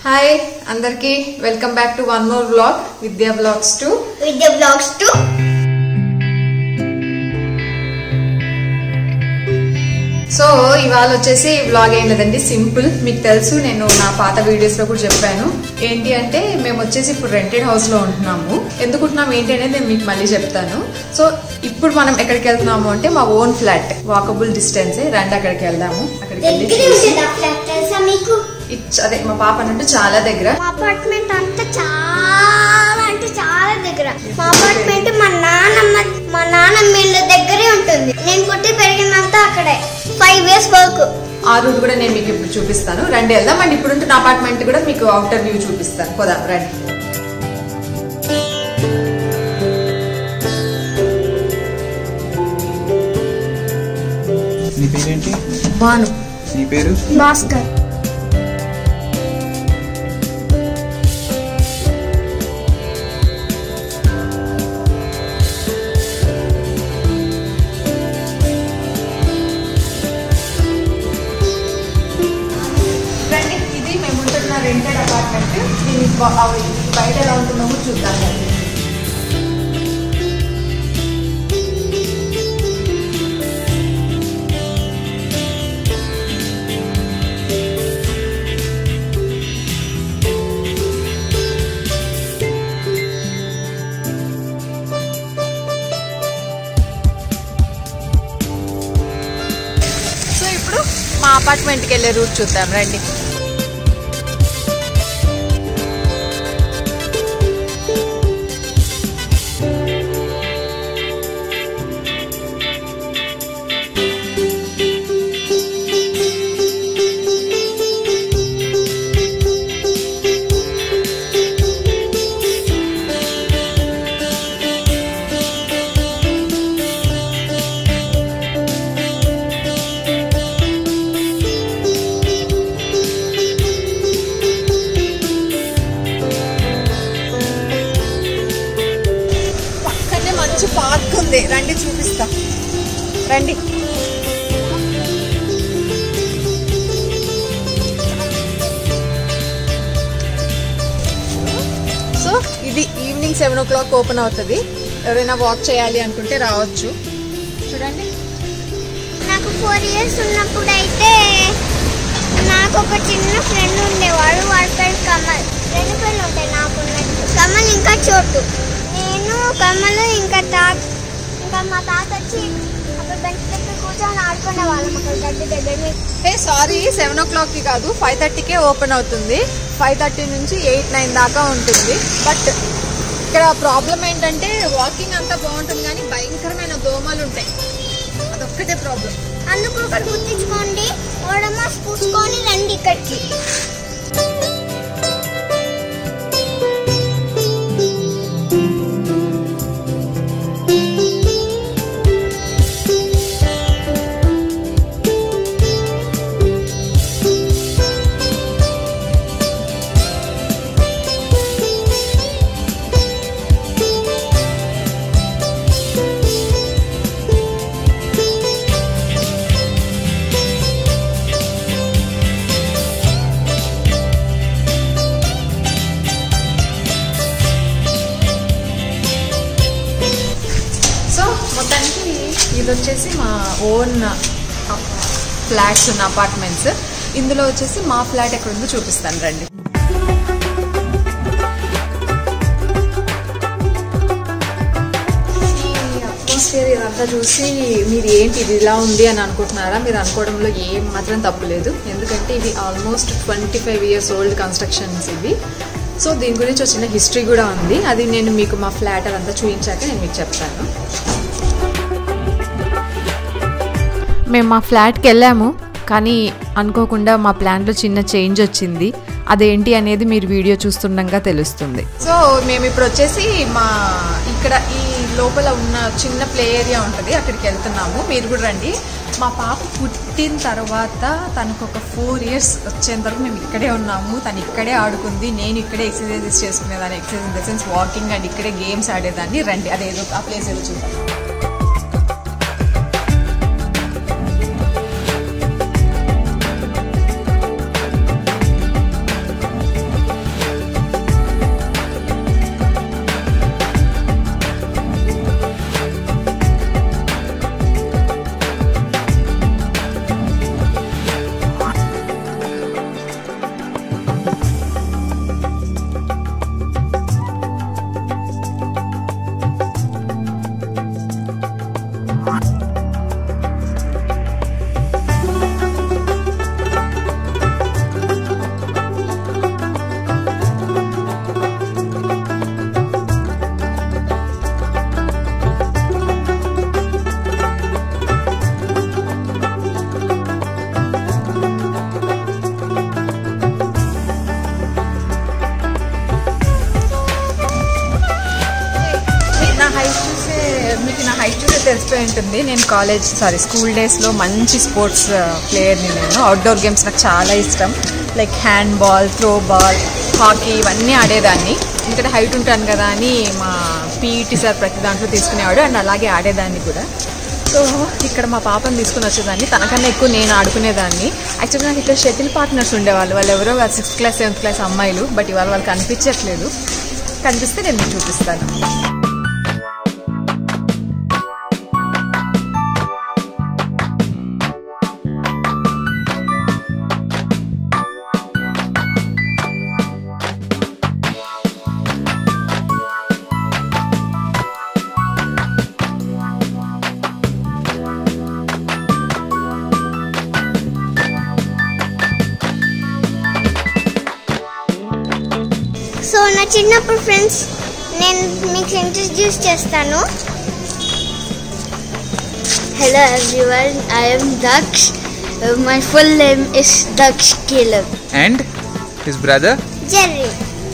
Hi అందరికి welcome back to one more blog Vidya blogs to Vidya blogs to so ఇవాళ వచ్చేసి blog ఏం లేదండి సింపుల్ మీకు తెలుసు నేను నా పాత వీడియోస్ లో కూడా చెప్పాను ఏంటి అంటే మేము వచ్చేసి ఇప్పుడు రెంటెడ్ హౌస్ లో ఉంటున్నాము ఎందుకు ఉంటున్నాం ఏంటి అనేది నేను మీకు మళ్ళీ చెప్తాను సో ఇప్పుడు మనం ఎక్కడికి వెళ్తున్నాము అంటే మా ఓన్ ఫ్లాట్ వాకబుల్ డిస్టెన్స్ రండి అక్కడికి వెళ్దాము అక్కడికి వెళ్ళి దగ్గరే చూసి ఉంటుంది ఆ ఫ్లాట్ తెలుసా మీకు ఇచ్- అదే మా పాప అన్నట్టు చాలా దగ్గర మా అపార్ట్మెంట్ అంతా చాలా అంటే చాలా దగ్గర మా అపార్ట్మెంట్ మా నాన్నమ్మ మా నాన్నమ్మ ఇల్లు దగ్గరే ఉంటుంది నేను పుట్టి పెరిగినంత అక్కడే ఫైవ్ ఇయర్స్ వరకు ఆ రూట్ కూడా నేను మీకు ఇప్పుడు చూపిస్తాను రండి వెళ్దాం అండ్ ఇప్పుడు ఉంటున్న అపార్ట్మెంట్ కూడా మీకు అవుటర్ వ్యూ చూపిస్తాను పోదాం రండి నీ పేరేంటి బాను నీ పేరు భాస్కర్ రండి ఇది మేము ఉంటున్న రెంటెడ్ అపార్ట్మెంట్ దీని బ- అవి బయట ఎలా ఉంటుందో కూడా చూద్దాం రండి సో ఇప్పుడు మా అపార్ట్మెంట్కి వెళ్ళే రూట్ చూద్దాం రండి పక్కనే మంచి పార్క్ ఉంది రండి చూపిస్తా రండి సో ఇది evening seven o'clock open అవుతుంది ఎవరైనా వాక్ చేయాలి అనుకుంటే రావచ్చు చూడండి నాకు ఫోర్ ఇయర్స్ ఉన్నప్పుడు అయితే నాకు ఒక చిన్న ఫ్రెండ్ ఉండేవాడు వాడి పేరు కమల్ రెండు పేర్లు ఉంటాయి నాకు ఉన్నట్టు కమల్ ఇంకా చోటు నేను కమల్ ఇంకా తాత ఇంకా మా తాత వచ్చి అక్కడ బెంచ్ దగ్గర కూర్చొని ఆడుకునే వాళ్ళం అక్కడ గడ్డి దగ్గర మీ- ఏ సారీ సెవెన్ ఓ క్లాక్కి కాదు ఫైవ్ థర్టీకే ఓపెన్ అవుతుంది ఫైవ్ థర్టీ నుంచి ఎయిట్ నైన్ దాకా ఉంటుంది బట్ ఇక్కడ ప్రాబ్లం ఏంటంటే వాకింగ్ అంతా బాగుంటుంది కానీ భయంకరమైన దోమలు ఉంటాయి అదొక్కటే ప్రాబ్లం అందుకు ఒకటి గుర్తించుకోండి ఓడమాస్ పూసుకొని రండి ఇక్కడికి సో మొత్తానికి ఇది వచ్చేసి మా ఓన్ ఫ్లాట్స్ ఉన్న అపార్ట్మెంట్స్ ఇందులో వచ్చేసి మా ఫ్లాట్ ఎక్కడ ఉందో చూపిస్తాను రండి ఈ అట్మాస్ఫియర్ ఇదంతా చూసి మీరు ఏంటి ఇది ఇలా ఉంది అని అనుకుంటున్నారా మీరు అనుకోవడంలో ఏం మాత్రం తప్పు లేదు ఎందుకంటే ఇది almost twenty five years old constructions ఇవి సో దీని గురించి ఒక చిన్న హిస్టరీ కూడా ఉంది అది నేను మీకు మా ఫ్లాట్ అదంతా చూపించాక నేను మీకు చెప్తాను మేము మా ఫ్లాట్కి వెళ్ళాము కానీ అనుకోకుండా మా ప్లాన్లో చిన్న చేంజ్ వచ్చింది అదేంటి అనేది మీరు వీడియో చూస్తుండగా తెలుస్తుంది సో మేము ఇప్పుడు వచ్చేసి మా ఇక్కడ ఈ లోపల ఉన్న చిన్న ప్లే ఏరియా ఉంటుంది అక్కడికి వెళ్తున్నాము మీరు కూడా రండి మా పాప పుట్టిన తర్వాత తనకు ఒక ఫోర్ ఇయర్స్ వచ్చేంత వరకు మేము ఇక్కడే ఉన్నాము తను ఇక్కడే ఆడుకుంది నేను ఇక్కడే ఎక్సర్సైజెస్ చేసుకునేదాన్ని exercise in the sense walking and ఇక్కడే గేమ్స్ ఆడేదాన్ని రండి అదేదో ఆ ప్లేస్ ఏదో చూద్దాం హైట్ చూస్తే తెలిసిపోయి ఉంటుంది నేను కాలేజ్ సారీ స్కూల్ డేస్లో మంచి స్పోర్ట్స్ ప్లేయర్ని నేను అవుట్డోర్ గేమ్స్ నాకు చాలా ఇష్టం like hand ball throw ball hockey ఇవన్నీ ఆడేదాన్ని ఎందుకంటే హైట్ ఉంటాను కదా అని మా పీఈటీ సార్ ప్రతి దాంట్లో తీసుకునేవాడు అండ్ అలాగే ఆడేదాన్ని కూడా సో ఇక్కడ మా పాపని తీసుకుని వచ్చేదాన్ని తనకన్నా ఎక్కువ నేను ఆడుకునేదాన్ని యాక్చువల్గా నాకు ఇక్కడ షటిల్ పార్ట్నర్స్ ఉండేవాళ్ళు వాళ్ళు ఎవరో సిక్స్త్ క్లాస్ సెవెంత్ క్లాస్ అమ్మాయిలు బట్ ఇవాళ వాళ్ళు కనిపించట్లేదు కనిపిస్తే నేను మీకు చూపిస్తాను సో నా చిన్నప్పుడు ఫ్రెండ్స్ నేను మీకు ఇంట్రడ్యూస్ చేస్తాను Hello everyone, I am Daksh. Uh, my full name is Daksh Caleb. and his brother Jerry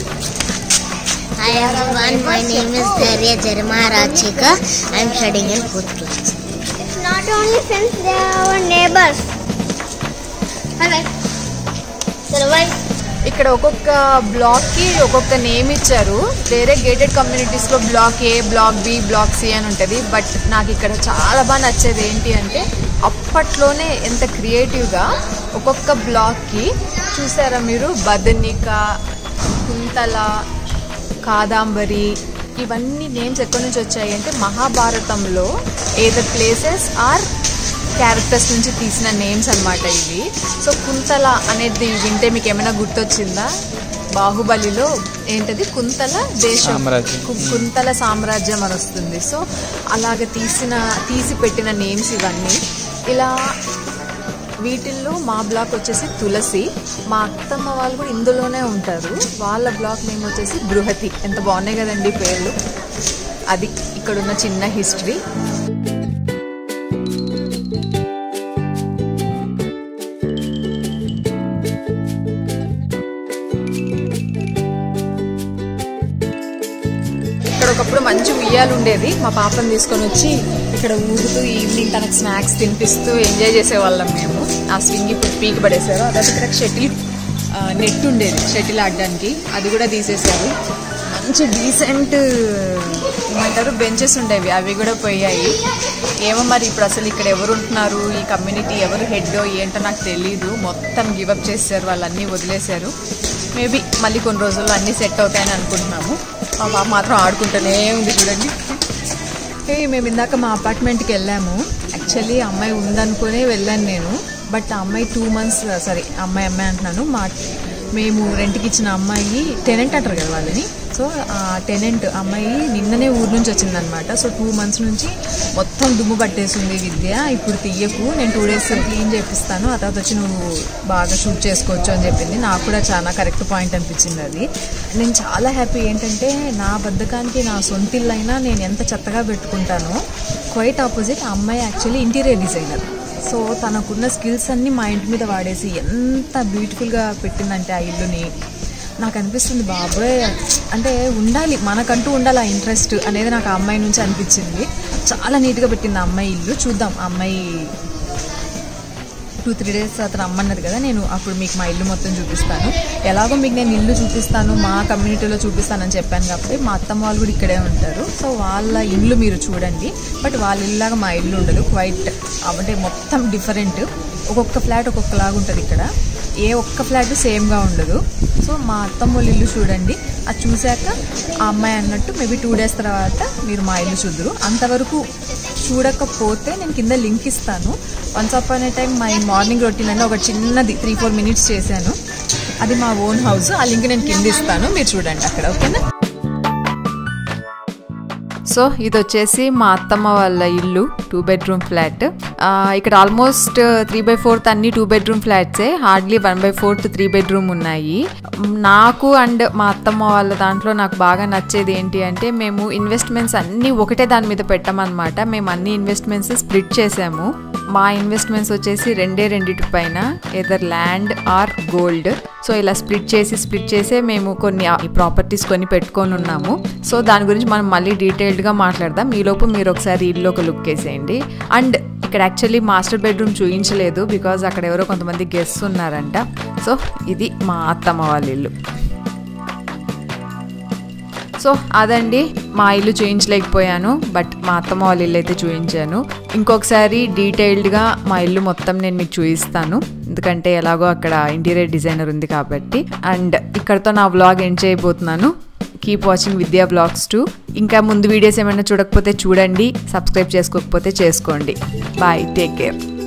Hi everyone, my name is Darya Jeremiah Rachika. I am studying in fourth class. Not only friends they are our neighbours Hello. Survive. ఇక్కడ ఒక్కొక్క బ్లాక్కి ఒక్కొక్క name ఇచ్చారు వేరే gated కమ్యూనిటీస్లో block A block B block C అని ఉంటుంది but నాకు ఇక్కడ చాలా బాగా నచ్చేది ఏంటి అంటే అప్పట్లోనే ఎంత క్రియేటివ్గా ఒక్కొక్క బ్లాక్కి చూసారా మీరు బదనిక కుంతల కాదాంబరి ఇవన్నీ నేమ్స్ ఎక్కడి నుంచి వచ్చాయి అంటే మహాభారతంలో ఏదో ప్లేసెస్ ఆర్ క్యారెక్టర్స్ నుంచి తీసిన నేమ్స్ అన్నమాట ఇవి సో కుంతల అనేది వింటే మీకు ఏమైనా గుర్తొచ్చిందా బాహుబలిలో ఏంటది కుంతల దేశం సామ్రాజ్యం. కు- కుంతల సామ్రాజ్యం అని వస్తుంది సో అలాగ తీసిన తీసి పెట్టిన నేమ్స్ ఇవన్నీ ఇలా వీటిల్లో మా బ్లాక్ వచ్చేసి తులసి మా అత్తమ్మ వాళ్ళు కూడా ఇందులోనే ఉంటారు వాళ్ళ బ్లాక్ నేమ్ వచ్చేసి బృహతి ఎంత బాగున్నాయి కదండి పేర్లు అది ఇక్కడున్న చిన్న హిస్టరీ ఇక్కడ ఒకప్పుడు మంచి ఉయ్యాలు ఉండేది మా పాపని తీసుకొని వచ్చి ఇక్కడ ఊగుతూ ఈవినింగ్ తనకు స్నాక్స్ తినిపిస్తూ ఎంజాయ్ చేసేవాళ్ళం మేము ఆ స్వింగ్ ఇప్పుడు పీక్ పడేశారు అదే ఇక్కడ షటిల్ నెట్ ఉండేది షటిల్ ఆడడానికి అది కూడా తీసేశారు మంచి డీసెంట్ ఏమంటారు బెంచెస్ ఉండేవి అవి కూడా పోయాయి ఏమో మరి ఇప్పుడు అసలు ఇక్కడ ఎవరు ఉంటున్నారు ఈ కమ్యూనిటీ ఎవరు హెడ్ ఏంటో నాకు తెలియదు మొత్తం గివప్ చేశారు వాళ్ళన్నీ వదిలేశారు మేబీ మళ్ళీ కొన్ని రోజుల్లో అన్నీ సెట్ అవుతాయని అనుకుంటున్నాము మా పాప మాత్రం ఆడుకుంటూనే ఉంది చూడండి ఏ మేము ఇందాక మా అపార్ట్మెంట్కి వెళ్ళాము యాక్చువల్లీ అమ్మాయి ఉందనుకునే వెళ్ళాను నేను బట్ ఆ అమ్మాయి టూ మంత్స్ సారీ అమ్మాయి అమ్మాయి అంటున్నాను మా మేము రెంట్కి ఇచ్చిన అమ్మాయి టెనెంట్ అంటారు కదా వాళ్ళని సో ఆ టెనెంట్ అమ్మాయి నిన్ననే ఊరు నుంచి వచ్చిందనమాట సో టూ మంత్స్ నుంచి మొత్తం దుమ్ము పట్టేసింది విద్య ఇప్పుడు తీయకు నేను టూ డేస్ క్లీన్ చేపిస్తాను ఆ తర్వాత వచ్చి నువ్వు బాగా షూట్ చేసుకోవచ్చు అని చెప్పింది నాకు కూడా చాలా కరెక్ట్ పాయింట్ అనిపించింది అది నేను చాలా హ్యాపీ ఏంటంటే నా బద్ధకానికి నా సొంతిల్లు అయినా నేను ఎంత చెత్తగా పెట్టుకుంటానో క్వైట్ ఆపోజిట్ ఆ అమ్మాయి యాక్చువల్లీ ఇంటీరియర్ డిజైనర్ సో తనకున్న స్కిల్స్ అన్నీ మా ఇంటి మీద వాడేసి ఎంత బ్యూటిఫుల్గా పెట్టిందంటే ఆ ఇల్లుని నాకు అనిపిస్తుంది బాబోయ్ అంటే ఉండాలి మనకంటూ ఉండాలి ఆ ఇంట్రెస్ట్ అనేది నాకు ఆ అమ్మాయి నుంచి అనిపించింది చాలా నీట్గా పెట్టింది ఆ అమ్మాయి ఇల్లు చూద్దాం ఆ అమ్మాయి టూ త్రీ డేస్ అతను అమ్మన్నది కదా నేను అప్పుడు మీకు మా ఇల్లు మొత్తం చూపిస్తాను ఎలాగో మీకు నేను ఇల్లు చూపిస్తాను మా కమ్యూనిటీలో చూపిస్తానని చెప్పాను కాబట్టి మా అత్తమ్మ వాళ్ళు కూడా ఇక్కడే ఉంటారు సో వాళ్ళ ఇల్లు మీరు చూడండి బట్ వాళ్ళ ఇల్లాగా మా ఇల్లు ఉండదు క్వైట్ అంటే మొత్తం డిఫరెంట్ ఒక్కొక్క ఫ్లాట్ ఒక్కొక్కలాగా ఉంటుంది ఇక్కడ ఏ ఒక్క ఫ్లాట్ సేమ్గా ఉండదు సో మా అత్తమ్మ వాళ్ళ ఇల్లు చూడండి అది చూశాక ఆ అమ్మాయి అన్నట్టు మేబీ టూ డేస్ తర్వాత మీరు మా ఇల్లు చూద్దరు అంతవరకు చూడకపోతే నేను కింద లింక్ ఇస్తాను వన్స్ అప్ అనే టైం మై మార్నింగ్ రొటీన్ అని ఒక చిన్నది త్రీ ఫోర్ మినిట్స్ చేశాను అది మా ఓన్ హౌస్ ఆ లింక్ నేను కింద ఇస్తాను మీరు చూడండి అక్కడ ఓకేనా సో ఇది వచ్చేసి మా అత్తమ్మ వాళ్ళ ఇల్లు టూ బెడ్రూమ్ ఫ్లాట్ ఇక్కడ ఆల్మోస్ట్ త్రీ బై ఫోర్త్ అన్ని టూ బెడ్రూమ్ ఫ్లాట్సే hardly one by fourth three bedroom ఉన్నాయి నాకు అండ్ మా అత్తమ్మ వాళ్ళ దాంట్లో నాకు బాగా నచ్చేది ఏంటి అంటే మేము ఇన్వెస్ట్మెంట్స్ అన్నీ ఒకటే దాని మీద పెట్టామన్నమాట మేము అన్ని ఇన్వెస్ట్మెంట్స్ స్ప్లిట్ చేసాము మా ఇన్వెస్ట్మెంట్స్ వచ్చేసి రెండే రెండిటి పైన either land or gold so ఇలా స్ప్లిట్ చేసి స్ప్లిట్ చేసే మేము కొన్ని ప్రాపర్టీస్ కొన్ని పెట్టుకొని ఉన్నాము సో దాని గురించి మనం మళ్ళీ డీటెయిల్డ్గా మాట్లాడదాం ఈలోపు మీరు ఒకసారి ఇల్లు ఒక లుక్ వేసేయండి అండ్ ఇక్కడ యాక్చువల్లీ మాస్టర్ బెడ్రూమ్ చూపించలేదు బికాజ్ అక్కడ ఎవరో కొంతమంది గెస్ట్స్ ఉన్నారంట సో ఇది మా అత్తమ్మ వాళ్ళ ఇల్లు సో అదండి మా ఇల్లు చూయించలేకపోయాను బట్ మా అత్తమ్మ వాళ్ళ ఇల్లు అయితే చూయించాను ఇంకొకసారి డీటెయిల్డ్గా మా ఇల్లు మొత్తం నేను మీకు చూపిస్తాను ఎందుకంటే ఎలాగో అక్కడ ఇంటీరియర్ డిజైనర్ ఉంది కాబట్టి అండ్ ఇక్కడతో నా వ్లాగ్ ఎండ్ చేయబోతున్నాను keep watching Vidya blogs to ఇంకా ముందు వీడియోస్ ఏమైనా చూడకపోతే చూడండి సబ్స్క్రైబ్ చేసుకోకపోతే చేసుకోండి బాయ్ టేక్ కేర్